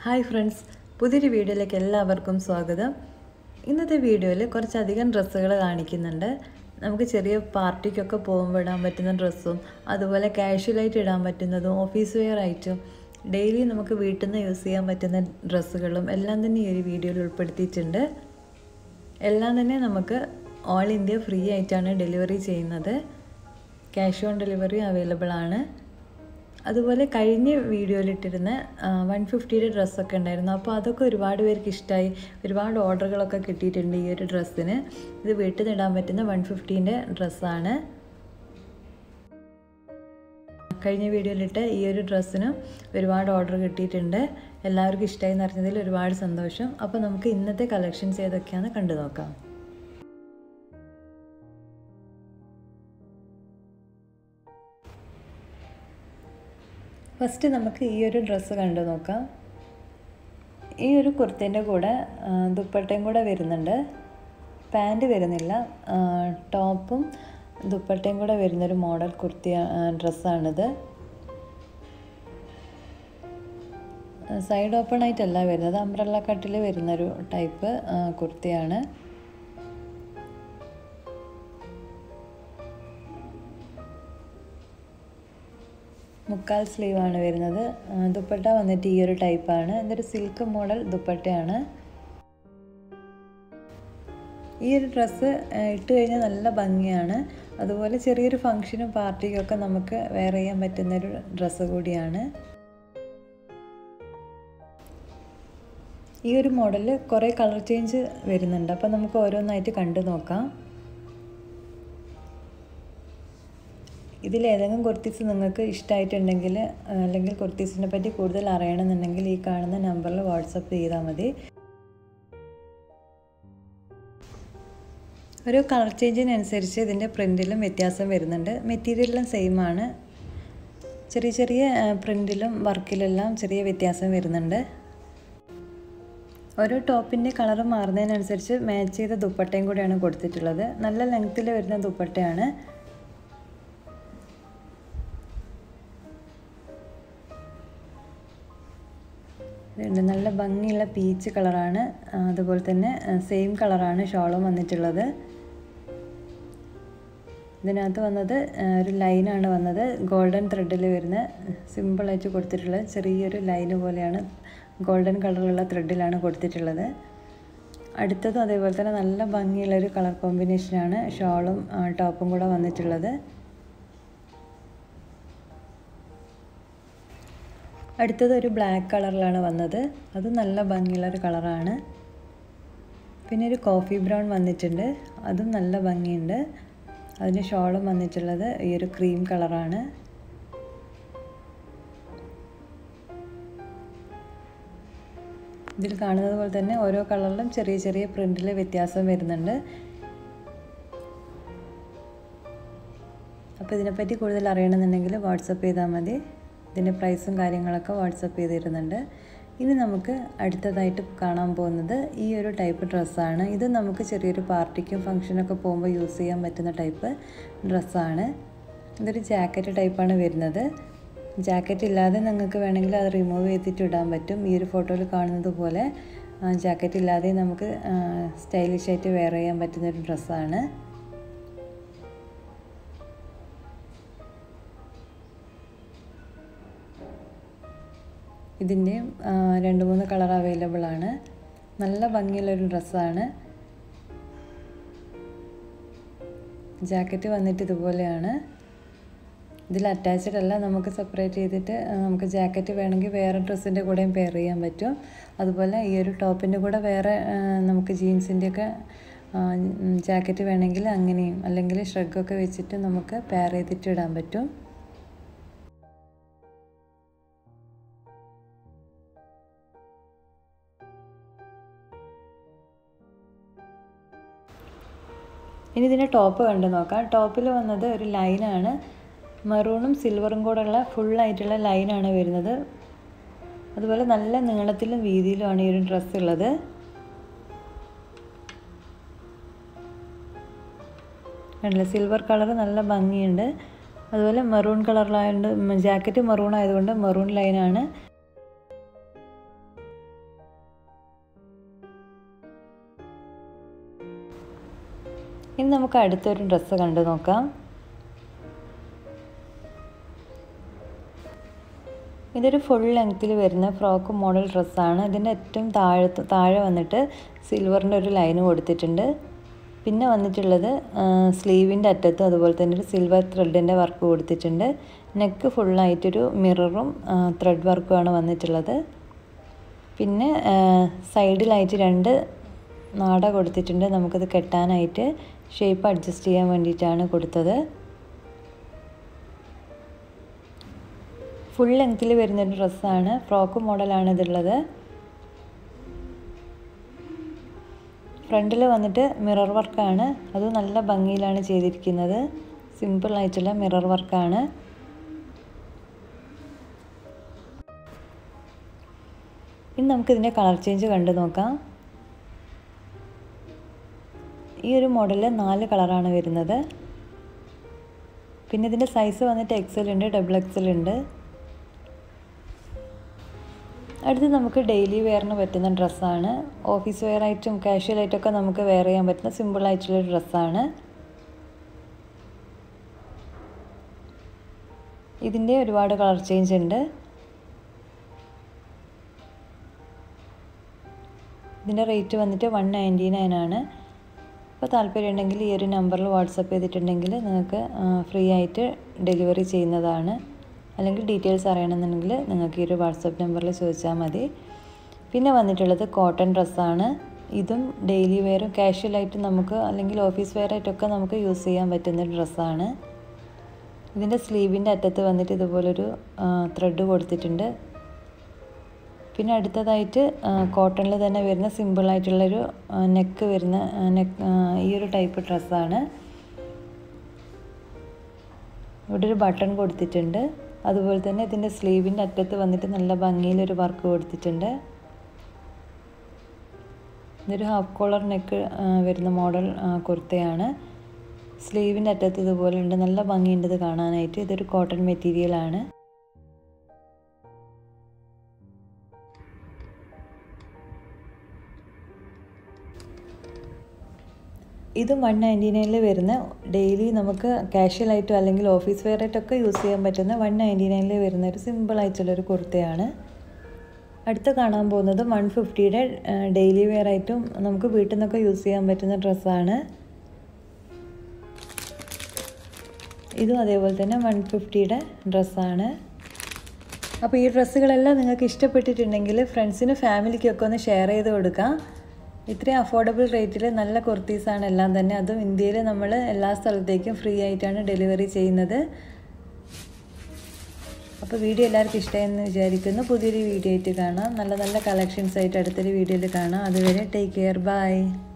hi friends പുതിയൊരു വീഡിയോയിലേക്ക് എല്ലാവർക്കും സ്വാഗതം ഇന്നത്തെ വീഡിയോയിൽ കുറച്ചധികം ഡ്രസ്സുകൾ കാണിക്കുന്നുണ്ട് നമുക്ക് ചെറിയ പാർട്ടിക്കൊക്കെ പോകുമ്പോൾ ഇടാൻ പറ്റുന്ന ഡ്രസ്സും അതുപോലെ കാഷ്വലായിട്ട് ഇടാൻ പറ്റുന്നതും ഓഫീസ് വെയർ ആയിട്ടും ഡെയിലി നമുക്ക് വീട്ടിൽ നിന്ന് യൂസ് ചെയ്യാൻ പറ്റുന്ന ഡ്രസ്സുകളും എല്ലാം തന്നെ ഈ ഒരു വീഡിയോയിൽ ഉൾപ്പെടുത്തിയിട്ടുണ്ട് എല്ലാം തന്നെ നമുക്ക് ഓൾ ഇന്ത്യ ഫ്രീ ആയിട്ടാണ് ഡെലിവറി ചെയ്യുന്നത് ക്യാഷ് ഓൺ ഡെലിവറി അവൈലബിൾ ആണ് അതുപോലെ കഴിഞ്ഞ വീഡിയോയിലിട്ടിരുന്ന വൺ ഫിഫ്റ്റിയുടെ ഡ്രസ്സൊക്കെ ഉണ്ടായിരുന്നു അപ്പോൾ അതൊക്കെ ഒരുപാട് പേർക്ക് ഇഷ്ടമായി ഒരുപാട് ഓർഡറുകളൊക്കെ കിട്ടിയിട്ടുണ്ട് ഈ ഒരു ഡ്രസ്സിന് ഇത് വീട്ടിൽ നിന്ന് ഇടാൻ പറ്റുന്ന വൺ ഫിഫ്റ്റീൻ്റെ ഡ്രസ്സാണ് കഴിഞ്ഞ വീഡിയോയിലിട്ട് ഈ ഒരു ഡ്രസ്സിനും ഒരുപാട് ഓർഡർ കിട്ടിയിട്ടുണ്ട് എല്ലാവർക്കും ഇഷ്ടമായി എന്ന് അറിഞ്ഞതിൽ ഒരുപാട് സന്തോഷം അപ്പോൾ നമുക്ക് ഇന്നത്തെ കളക്ഷൻസ് ഏതൊക്കെയാണെന്ന് കണ്ടു നോക്കാം ഫസ്റ്റ് നമുക്ക് ഈ ഒരു ഡ്രസ്സ് കണ്ടു നോക്കാം ഈ ഒരു കുർത്തേൻ്റെ കൂടെ ദുപ്പട്ടയും കൂടെ വരുന്നുണ്ട് പാൻറ് വരുന്നില്ല ടോപ്പും ദുപ്പട്ടയും കൂടെ വരുന്നൊരു മോഡൽ കുർത്തി ഡ്രസ്സാണിത് സൈഡ് ഓപ്പൺ ആയിട്ടല്ല വരുന്നത് അംബ്രല്ല കട്ടിൽ വരുന്നൊരു ടൈപ്പ് കുർത്തിയാണ് മുക്കാൽ സ്ലീവ് ആണ് വരുന്നത് ദുപ്പട്ട വന്നിട്ട് ഈ ഒരു ടൈപ്പാണ് ഇതൊരു സിൽക്ക് മോഡൽ ദുപ്പട്ടയാണ് ഈ ഒരു ഡ്രസ്സ് ഇട്ട് കഴിഞ്ഞാൽ നല്ല ഭംഗിയാണ് അതുപോലെ ചെറിയൊരു ഫങ്ഷനും പാർട്ടിക്കൊക്കെ നമുക്ക് വെയർ ചെയ്യാൻ പറ്റുന്നൊരു ഡ്രസ്സ് കൂടിയാണ് ഈ ഒരു മോഡലിൽ കുറേ കളർ ചേഞ്ച് വരുന്നുണ്ട് അപ്പോൾ നമുക്ക് ഓരോന്നായിട്ട് കണ്ടു നോക്കാം ഇതിലേതെങ്കിലും കുർത്തീസ് നിങ്ങൾക്ക് ഇഷ്ടമായിട്ടുണ്ടെങ്കിൽ അല്ലെങ്കിൽ കുർത്തീസിനെ പറ്റി കൂടുതൽ അറിയണമെന്നുണ്ടെങ്കിൽ ഈ കാണുന്ന നമ്പറിൽ വാട്സപ്പ് ചെയ്താൽ മതി ഒരു കളർ ചേഞ്ചിനനുസരിച്ച് ഇതിൻ്റെ പ്രിൻറ്റിലും വ്യത്യാസം വരുന്നുണ്ട് മെറ്റീരിയലെല്ലാം സെയിം ആണ് ചെറിയ ചെറിയ പ്രിൻറ്റിലും വർക്കിലെല്ലാം ചെറിയ വ്യത്യാസം വരുന്നുണ്ട് ഓരോ ടോപ്പിൻ്റെ കളർ മാറുന്നതിനനുസരിച്ച് മാച്ച് ചെയ്ത ദുപ്പട്ടയും കൂടിയാണ് കൊടുത്തിട്ടുള്ളത് നല്ല ലെങ്ത്തിൽ വരുന്ന ദുപ്പട്ടയാണ് ഇതുണ്ട് നല്ല ഭംഗിയുള്ള പീച്ച് കളറാണ് അതുപോലെ തന്നെ സെയിം കളറാണ് ഷോളും വന്നിട്ടുള്ളത് ഇതിനകത്ത് വന്നത് ഒരു ലൈനാണ് വന്നത് ഗോൾഡൻ ത്രെഡിൽ വരുന്ന സിമ്പിളായിട്ട് കൊടുത്തിട്ടുള്ളത് ചെറിയൊരു ലൈന് പോലെയാണ് ഗോൾഡൻ കളറുള്ള ത്രെഡിലാണ് കൊടുത്തിട്ടുള്ളത് അടുത്തതും അതേപോലെ തന്നെ നല്ല ഭംഗിയുള്ളൊരു കളർ കോമ്പിനേഷനാണ് ഷോളും ടോപ്പും കൂടെ വന്നിട്ടുള്ളത് അടുത്തത് ഒരു ബ്ലാക്ക് കളറിലാണ് വന്നത് അത് നല്ല ഭംഗിയുള്ള ഒരു കളറാണ് പിന്നെ ഒരു കോഫി ബ്രൗൺ വന്നിട്ടുണ്ട് അതും നല്ല ഭംഗിയുണ്ട് അതിന് ഷോളും വന്നിട്ടുള്ളത് ഈ ഒരു ക്രീം കളറാണ് ഇതിൽ കാണുന്നത് പോലെ തന്നെ ഓരോ കളറിലും ചെറിയ ചെറിയ പ്രിൻറ്റിൽ വ്യത്യാസം വരുന്നുണ്ട് അപ്പോൾ ഇതിനെപ്പറ്റി കൂടുതൽ അറിയണമെന്നുണ്ടെങ്കിൽ വാട്സപ്പ് ചെയ്താൽ മതി ഇതിൻ്റെ പ്രൈസും കാര്യങ്ങളൊക്കെ വാട്സപ്പ് ചെയ്തിരുന്നുണ്ട് ഇനി നമുക്ക് അടുത്തതായിട്ട് കാണാൻ പോകുന്നത് ഈ ഒരു ടൈപ്പ് ഡ്രസ്സാണ് ഇത് നമുക്ക് ചെറിയൊരു പാർട്ടിക്കും ഫംഗ്ഷനൊക്കെ പോകുമ്പോൾ യൂസ് ചെയ്യാൻ പറ്റുന്ന ടൈപ്പ് ഡ്രസ്സാണ് ഇതൊരു ജാക്കറ്റ് ടൈപ്പാണ് വരുന്നത് ജാക്കറ്റ് ഇല്ലാതെ നിങ്ങൾക്ക് വേണമെങ്കിൽ അത് റിമൂവ് ചെയ്തിട്ട് ഇടാൻ പറ്റും ഈ ഒരു ഫോട്ടോയിൽ കാണുന്നത് പോലെ ജാക്കറ്റ് ഇല്ലാതെ നമുക്ക് സ്റ്റൈലിഷായിട്ട് വെയർ ചെയ്യാൻ പറ്റുന്ന ഒരു ഡ്രസ്സാണ് ഇതിൻ്റെയും രണ്ട് മൂന്ന് കളർ അവൈലബിൾ ആണ് നല്ല ഭംഗിയുള്ളൊരു ഡ്രസ്സാണ് ജാക്കറ്റ് വന്നിട്ട് ഇതുപോലെയാണ് ഇതിൽ അറ്റാച്ച്ഡ് അല്ല നമുക്ക് സെപ്പറേറ്റ് ചെയ്തിട്ട് നമുക്ക് ജാക്കറ്റ് വേണമെങ്കിൽ വേറെ ഡ്രസ്സിൻ്റെ കൂടെയും പെയർ ചെയ്യാൻ പറ്റും അതുപോലെ ഈ ഒരു ടോപ്പിൻ്റെ കൂടെ വേറെ നമുക്ക് ജീൻസിൻ്റെയൊക്കെ ജാക്കറ്റ് വേണമെങ്കിൽ അങ്ങനെയും അല്ലെങ്കിൽ ഷ്രഗൊക്കെ വെച്ചിട്ട് നമുക്ക് പെയർ ചെയ്തിട്ട് ഇടാൻ പറ്റും ഇനി ഇതിൻ്റെ ടോപ്പ് കണ്ടു നോക്കാം ടോപ്പിൽ വന്നത് ഒരു ലൈനാണ് മെറൂണും സിൽവറും കൂടെയുള്ള ഫുള്ളായിട്ടുള്ള ലൈനാണ് വരുന്നത് അതുപോലെ നല്ല നീളത്തിലും വീതിയിലുമാണ് ഈ ഒരു ഡ്രസ്സ് ഉള്ളത് കണ്ടില്ല സിൽവർ കളർ നല്ല ഭംഗിയുണ്ട് അതുപോലെ മെറൂൺ കളറിലായതുകൊണ്ട് ജാക്കറ്റ് മെറൂൺ ആയതുകൊണ്ട് മെറൂൺ ലൈനാണ് ഇനി നമുക്ക് അടുത്തൊരു ഡ്രസ്സ് കണ്ടു നോക്കാം ഇതൊരു ഫുൾ ലെങ്ത്തിൽ വരുന്ന ഫ്രോക്ക് മോഡൽ ഡ്രസ്സാണ് ഇതിൻ്റെ ഏറ്റവും താഴെ താഴെ വന്നിട്ട് സിൽവറിൻ്റെ ഒരു ലൈന് കൊടുത്തിട്ടുണ്ട് പിന്നെ വന്നിട്ടുള്ളത് സ്ലീവിൻ്റെ അറ്റത്തും അതുപോലെ തന്നെ ഒരു സിൽവർ ത്രെഡിൻ്റെ വർക്ക് കൊടുത്തിട്ടുണ്ട് നെക്ക് ഫുള്ളായിട്ടൊരു മിററും ത്രെഡ് വർക്കുമാണ് വന്നിട്ടുള്ളത് പിന്നെ സൈഡിലായിട്ട് രണ്ട് നാട കൊടുത്തിട്ടുണ്ട് നമുക്കത് കെട്ടാനായിട്ട് ഷേപ്പ് അഡ്ജസ്റ്റ് ചെയ്യാൻ വേണ്ടിയിട്ടാണ് കൊടുത്തത് ഫുൾ ലെങ്ത്തിൽ വരുന്നൊരു ഡ്രസ്സാണ് ഫ്രോക്ക് മോഡലാണ് ഇതുള്ളത് ഫ്രണ്ടിൽ വന്നിട്ട് മിറർ വർക്കാണ് അത് നല്ല ഭംഗിയിലാണ് ചെയ്തിരിക്കുന്നത് സിമ്പിൾ ആയിട്ടുള്ള മിറർ വർക്കാണ് ഇനി നമുക്കിതിൻ്റെ കളർ ചേഞ്ച് കണ്ടു നോക്കാം ഈ ഒരു മോഡലിൽ നാല് കളറാണ് വരുന്നത് പിന്നെ ഇതിൻ്റെ സൈസ് വന്നിട്ട് എക്സൽ ഉണ്ട് ഡബിൾ എക്സൽ ഉണ്ട് അടുത്ത് നമുക്ക് ഡെയിലി വെയറിന് പറ്റുന്ന ഡ്രസ്സാണ് ഓഫീസ് വെയർ ആയിട്ടും കാഷ്വൽ ആയിട്ടൊക്കെ നമുക്ക് വെയർ ചെയ്യാൻ പറ്റുന്ന സിമ്പിൾ ആയിട്ടുള്ള ഡ്രസ്സാണ് ഇതിൻ്റെ ഒരുപാട് കളർ ചേഞ്ച് ഉണ്ട് ഇതിൻ്റെ റേറ്റ് വന്നിട്ട് വൺ നയൻറ്റി നയൻ ആണ് അപ്പോൾ താല്പര്യം ഉണ്ടെങ്കിൽ ഈ ഒരു നമ്പറിൽ വാട്സപ്പ് ചെയ്തിട്ടുണ്ടെങ്കിൽ നിങ്ങൾക്ക് ഫ്രീ ആയിട്ട് ഡെലിവറി ചെയ്യുന്നതാണ് അല്ലെങ്കിൽ ഡീറ്റെയിൽസ് അറിയണമെന്നുണ്ടെങ്കിൽ നിങ്ങൾക്ക് ഈ ഒരു വാട്സപ്പ് നമ്പറിൽ ചോദിച്ചാൽ മതി പിന്നെ വന്നിട്ടുള്ളത് കോട്ടൺ ഡ്രസ്സാണ് ഇതും ഡെയിലി വെയറും കാഷ്വലായിട്ട് നമുക്ക് അല്ലെങ്കിൽ ഓഫീസ് വെയർ ആയിട്ടൊക്കെ നമുക്ക് യൂസ് ചെയ്യാൻ പറ്റുന്ന ഡ്രസ്സാണ് ഇതിൻ്റെ സ്ലീവിൻ്റെ അറ്റത്ത് വന്നിട്ട് ഇതുപോലൊരു ത്രെഡ് കൊടുത്തിട്ടുണ്ട് പിന്നെ അടുത്തതായിട്ട് കോട്ടണിൽ തന്നെ വരുന്ന സിമ്പിളായിട്ടുള്ളൊരു നെക്ക് വരുന്ന നെക്ക് ഈ ഒരു ടൈപ്പ് ഡ്രസ്സാണ് ഇവിടെ ഒരു ബട്ടൺ കൊടുത്തിട്ടുണ്ട് അതുപോലെ തന്നെ ഇതിൻ്റെ സ്ലീവിൻ്റെ അറ്റത്ത് വന്നിട്ട് നല്ല ഭംഗിയിലൊരു വർക്ക് കൊടുത്തിട്ടുണ്ട് ഇതൊരു ഹാഫ് കോളർ നെക്ക് വരുന്ന മോഡൽ കുർത്തയാണ് സ്ലീവിൻ്റെ അറ്റത്ത് ഇതുപോലെ ഉണ്ട് നല്ല ഭംഗിയുണ്ട് ഇത് കാണാനായിട്ട് ഇതൊരു കോട്ടൺ മെറ്റീരിയലാണ് ഇതും വൺ നയൻറ്റി നയനിൽ വരുന്ന ഡെയിലി നമുക്ക് കാഷ്വലായിട്ടോ അല്ലെങ്കിൽ ഓഫീസ് വെയർ ആയിട്ടൊക്കെ യൂസ് ചെയ്യാൻ പറ്റുന്ന വൺ നയൻറ്റി നയനിൽ വരുന്ന ഒരു സിമ്പിൾ ആയിട്ടുള്ളൊരു കുർത്തയാണ് അടുത്ത കാണാൻ പോകുന്നത് വൺ ഫിഫ്റ്റിയുടെ ഡെയിലി വെയർ ആയിട്ടും നമുക്ക് വീട്ടിൽ നിന്നൊക്കെ യൂസ് ചെയ്യാൻ പറ്റുന്ന ഡ്രസ്സാണ് ഇതും അതേപോലെ തന്നെ വൺ ഫിഫ്റ്റിയുടെ ഡ്രസ്സാണ് അപ്പോൾ ഈ ഡ്രസ്സുകളെല്ലാം നിങ്ങൾക്ക് ഇഷ്ടപ്പെട്ടിട്ടുണ്ടെങ്കിൽ ഫ്രണ്ട്സിനും ഫാമിലിക്കൊക്കെ ഒന്ന് ഷെയർ ചെയ്ത് കൊടുക്കാം ഇത്രയും അഫോർഡബിൾ റേറ്റിൽ നല്ല കുർത്തീസാണ് എല്ലാം തന്നെ അതും ഇന്ത്യയിൽ നമ്മൾ എല്ലാ സ്ഥലത്തേക്കും ഫ്രീ ആയിട്ടാണ് ഡെലിവറി ചെയ്യുന്നത് അപ്പോൾ വീഡിയോ എല്ലാവർക്കും ഇഷ്ടമായെന്ന് വിചാരിക്കുന്നു പുതിയൊരു വീഡിയോ ആയിട്ട് കാണാം നല്ല നല്ല കളക്ഷൻസ് ആയിട്ട് അടുത്തൊരു വീഡിയോയിൽ കാണാം അതുവരെ ടേക്ക് കെയർ ബൈ